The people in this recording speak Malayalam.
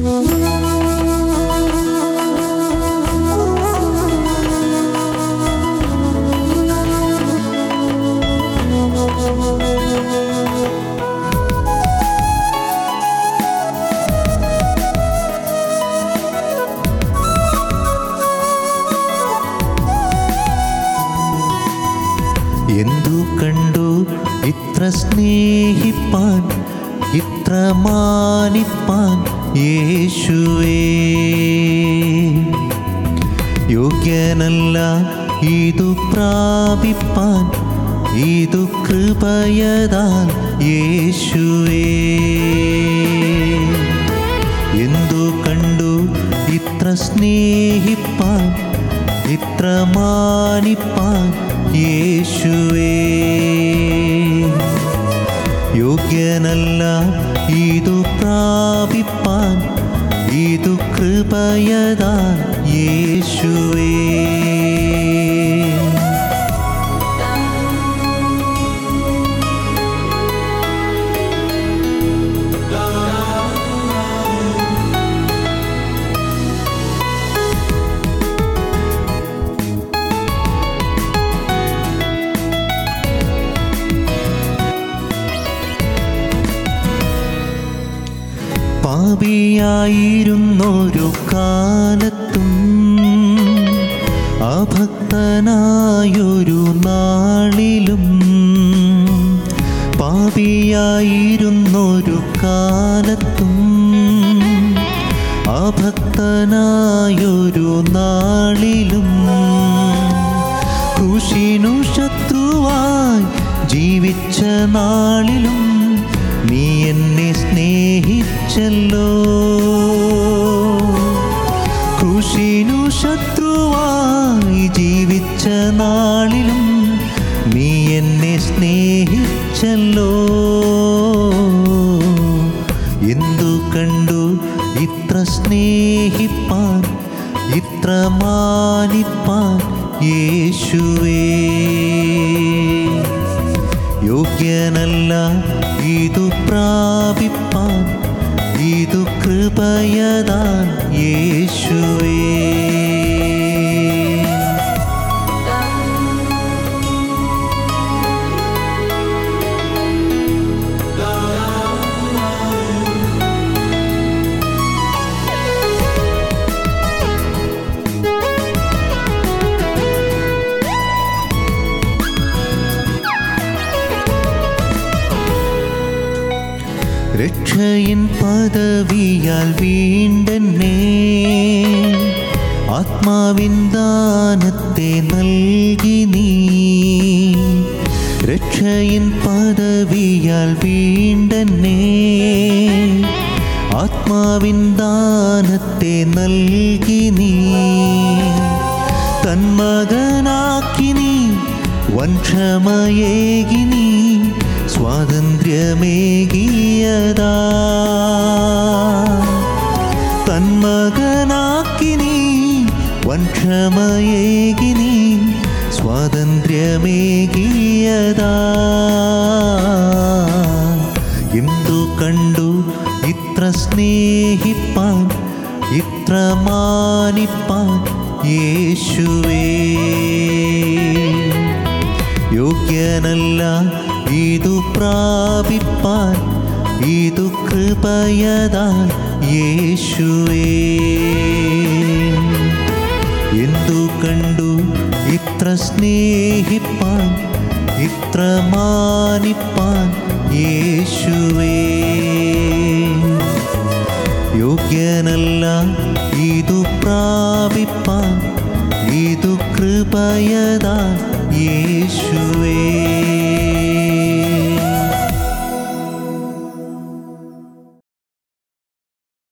എന്തു കണ്ടു ഇത്ര സ്നേഹിപ്പാൻ ഇത്ര മാനിപ്പാൻ യേശുവേ യോഗ്യനല്ല ഇതു പ്രാപിപ്പാൻ ഇതു കൃപയതാൽ യേശുവേ എന്തു കണ്ടു ഇത്ര സ്നേഹിപ്പാൻ ഇത്ര മാനിപ്പാൻ യേശുവേ യോഗ്യനല്ല ഇതു പ്രാപിപ്പാൻ ഇതു കൃപയതാൽ യേശുവേ പാപിയായിരുന്നൊരു കാലത്തും അഭക്തനായൊരു നാളിലും പാപിയായിരുന്നൊരു കാലത്തും അഭക്തനായൊരു നാളിലും ക്രൂശിനു ശത്രുവായി ജീവിച്ച നാളിലും നീ എന്നെ സ്നേഹിച്ചല്ലോ ക്രൂശിനു ശത്രുവായി ജീവിച്ച നാളിലും നീ എന്നെ സ്നേഹിച്ചല്ലോ എന്തു കണ്ടു ഇത്ര സ്നേഹിപ്പാൻ ഇത്ര മാനിപ്പാൻ യേശുവേ യോഗ്യനല്ല ഇതു പ്രാപിപ്പാൻ ഇതു കൃപയതാൻ യേശുവേ രക്ഷയിൻ പദവിയാൽ വീണ്ടെന്നെ ആത്മാവിൻ ദാനത്തെ നൽകി നീ രക്ഷയിൻ പദവിയാൽ വീണ്ടെന്നെ ആത്മാവിൻ ദാനത്തെ നൽകി നീ തന്മകനാക്കി നീ വൻക്ഷമയേകി നീ സ്വാതന്ത്ര്യമേകിയതാ തന്മകനാക്കി നീ വൻക്ഷമയേകി നീ സ്വാതന്ത്ര്യമേകിയതാ എന്തു കണ്ടു ഇത്ര സ്നേഹിപ്പാൻ ഇത്ര മാനിപ്പാൻ യേശുവേ യോഗ്യനല്ല ഇതു പ്രാപിപ്പാൻ ഇതു കൃപയതാൽ യേശുവേ എന്തു കണ്ടു ഇത്ര സ്നേഹിപ്പാൻ ഇത്ര മാനിപ്പാൻ യേശുവേ യോഗ്യനല്ല ഇതു പ്രാപിപ്പാൻ ഇതു കൃപയതാ യേശുവേ